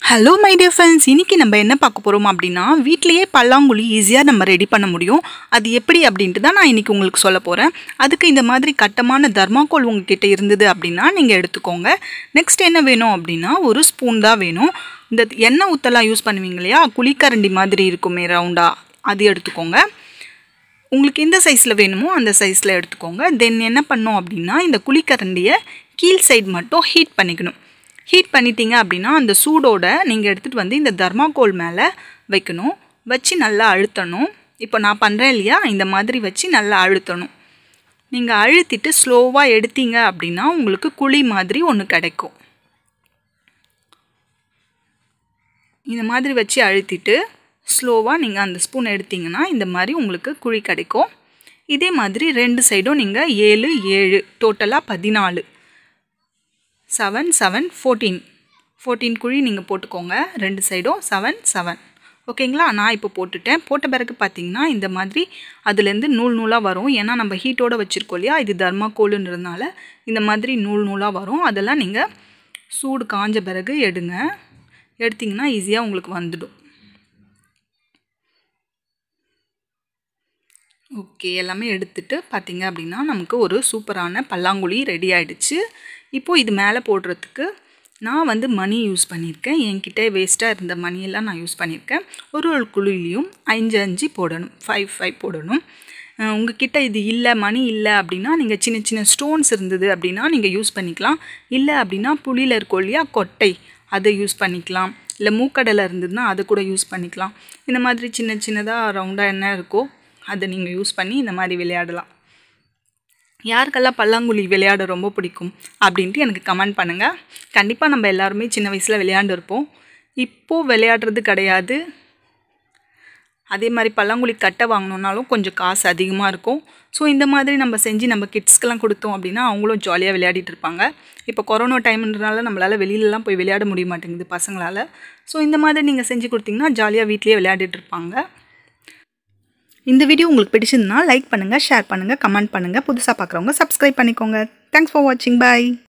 hello my dear friends இன்றைக்கி நம்ம என்ன பார்க்க போகிறோம் அப்படின்னா வீட்லேயே பல்லாங்குழி ஈஸியாக நம்ம ரெடி பண்ண முடியும் அது எப்படி அப்படின்ட்டு தான் நான் இன்றைக்கி உங்களுக்கு சொல்ல போகிறேன் அதுக்கு இந்த மாதிரி கட்டமான தர்மாக்கோல் உங்ககிட்ட இருந்தது அப்படின்னா நீங்கள் எடுத்துக்கோங்க நெக்ஸ்ட் என்ன வேணும் அப்படின்னா ஒரு ஸ்பூன் தான் வேணும் இந்த எண்ணெய் ஊற்றலாம் யூஸ் பண்ணுவீங்க இல்லையா குழிக்கரண்டி மாதிரி இருக்குமே ரவுண்டாக அது எடுத்துக்கோங்க உங்களுக்கு எந்த சைஸில் வேணுமோ அந்த சைஸில் எடுத்துக்கோங்க தென் என்ன பண்ணோம் அப்படின்னா இந்த குழிக்கரண்டியை கீழ் சைடு மட்டும் ஹீட் பண்ணிக்கணும் ஹீட் பண்ணிட்டீங்க அப்படின்னா அந்த சூடோட நீங்கள் எடுத்துகிட்டு வந்து இந்த தர்மாக்கோல் மேலே வைக்கணும் வச்சு நல்லா அழுத்தணும் இப்போ நான் பண்ணுறேன் இல்லையா இந்த மாதிரி வச்சு நல்லா அழுத்தணும் நீங்கள் அழுத்திட்டு ஸ்லோவாக எடுத்தீங்க அப்படின்னா உங்களுக்கு குழி மாதிரி ஒன்று கிடைக்கும் இந்த மாதிரி வச்சு அழுத்திட்டு ஸ்லோவாக நீங்கள் அந்த ஸ்பூன் எடுத்தீங்கன்னா இந்த மாதிரி உங்களுக்கு குழி கிடைக்கும் இதே மாதிரி ரெண்டு சைடும் நீங்கள் ஏழு ஏழு டோட்டலாக பதினாலு செவன் செவன் ஃபோர்டீன் ஃபோர்டீன் குழி நீங்கள் போட்டுக்கோங்க ரெண்டு சைடும் செவன் செவன் ஓகேங்களா நான் இப்போ போட்டுட்டேன் போட்ட பிறகு பார்த்தீங்கன்னா இந்த மாதிரி அதுலேருந்து நூல் நூலாக வரும் ஏன்னா நம்ம ஹீட்டோடு வச்சுருக்கோம் இல்லையா இது தர்மாக்கோலுன்றதுனால இந்த மாதிரி நூல் நூலாக வரும் அதெல்லாம் நீங்கள் சூடு காஞ்ச பிறகு எடுங்க எடுத்திங்கன்னா ஈஸியாக உங்களுக்கு வந்துடும் ஓகே எல்லாமே எடுத்துட்டு பார்த்தீங்க அப்படின்னா நமக்கு ஒரு சூப்பரான பல்லாங்குழி ரெடி ஆகிடுச்சு இப்போது இது மேலே போடுறதுக்கு நான் வந்து மணி யூஸ் பண்ணியிருக்கேன் என்கிட்ட வேஸ்ட்டாக இருந்த மணியெல்லாம் நான் யூஸ் பண்ணியிருக்கேன் ஒரு ஒரு குழிலையும் அஞ்சு அஞ்சு போடணும் ஃபைவ் ஃபைவ் போடணும் உங்ககிட்ட இது இல்லை மணி இல்லை அப்படின்னா நீங்கள் சின்ன சின்ன ஸ்டோன்ஸ் இருந்தது அப்படின்னா நீங்கள் யூஸ் பண்ணிக்கலாம் இல்லை அப்படின்னா புளியில் இருக்கும் இல்லையா கொட்டை அதை யூஸ் பண்ணிக்கலாம் இல்லை மூக்கடலை இருந்ததுன்னா அதை கூட யூஸ் பண்ணிக்கலாம் இந்த மாதிரி சின்ன சின்னதாக ரவுண்டாக என்ன இருக்கோ அதை நீங்கள் யூஸ் பண்ணி இந்த மாதிரி விளையாடலாம் யாருக்கெல்லாம் பல்லாங்குழி விளையாட ரொம்ப பிடிக்கும் அப்படின்ட்டு எனக்கு கமெண்ட் பண்ணுங்கள் கண்டிப்பாக நம்ம எல்லாருமே சின்ன வயசில் விளையாண்டுருப்போம் இப்போது விளையாடுறது கிடையாது அதே மாதிரி பல்லாங்குழி கட்டை வாங்கினோன்னாலும் கொஞ்சம் காசு அதிகமாக இருக்கும் ஸோ இந்த மாதிரி நம்ம செஞ்சு நம்ம கிட்ஸ்க்கெல்லாம் கொடுத்தோம் அப்படின்னா அவங்களும் ஜாலியாக விளையாடிட்டு இருப்பாங்க இப்போ கொரோனா டைம்ன்றனால நம்மளால் வெளியிலலாம் போய் விளையாட முடிய மாட்டேங்குது பசங்களால் ஸோ இந்த மாதிரி நீங்கள் செஞ்சு கொடுத்தீங்கன்னா ஜாலியாக வீட்லேயே விளையாடிட்டு இருப்பாங்க இந்த வீடியோ உங்களுக்கு பிடிச்சிருந்தா லைக் பண்ணுங்கள் ஷேர் பண்ணுங்கள் கமெண்ட் பண்ணுங்கள் புதுசாக பார்க்குறவங்க சப்ஸ்கிரைப் பண்ணிக்கோங்க தேங்க்ஸ் ஃபார் வாட்சிங் பாய்